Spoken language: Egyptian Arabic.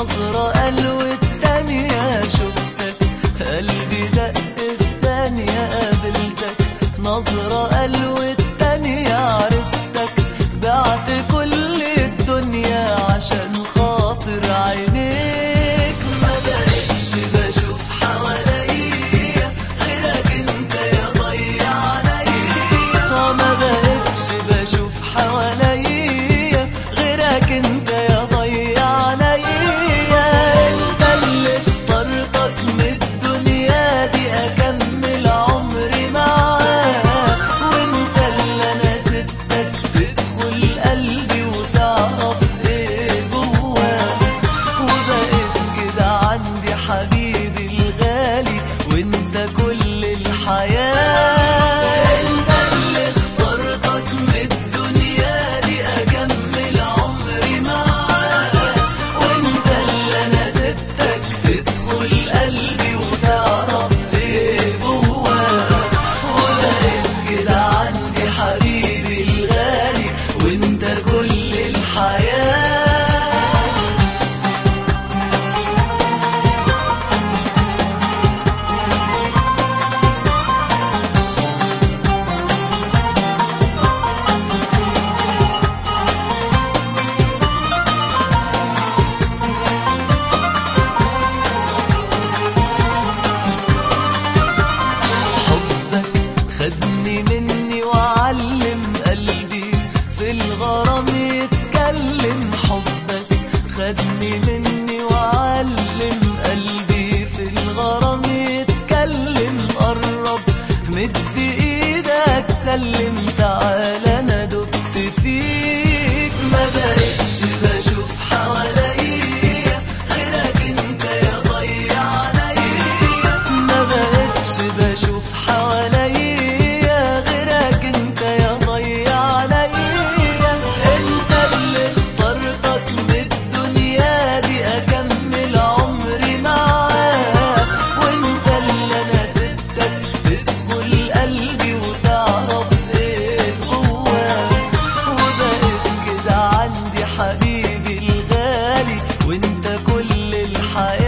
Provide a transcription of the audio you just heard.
نظرة قلو التانية شفتك قلبي دق في ثانية قابلتك نظرة قلو التانية عرفتك بعت كل الدنيا عشان خاطر عينيك ما بقتش بشوف حواليا غيرك انت يا ضيع عليا ما بقتش بشوف حواليا غيرك انت يا ضيع عليا انت اللي اخترتك من الدنيا دي اكمل عمري معاك وانت اللي انا سبتك تدخل قلبي وتعرف ايه جواك وبقيت كده عندي حبيبي الغالي وانت كل الحياة انت اللي اخترتك من الدنيا دي اكمل عمري معاك وانت اللي انا سبتك تدخل قلبي وتعرف ايه جواك وبقيت كده عندي حبيبي الغالي وانت كل الحياه حبك خدني مني وعلم قلبي في الغرام يتكلم حبك خدني مني وعلم قلبي في الغرام يتكلم قرب مد ايدك سلم تعالى انا دبت فيك ما بقتش بشوف حواليا غيرك انت يا ضيع عليا ما بقتش بشوف حواليا غيرك انت يا ضيع عليا انت اللي اخترتك من الدنيا دي اكمل عمري معاك وانت اللي انا سبتك تدخل قلبي وتعرف ايه جواك وبقيت كده عندي حبيبي الغالي وانت كل الحياة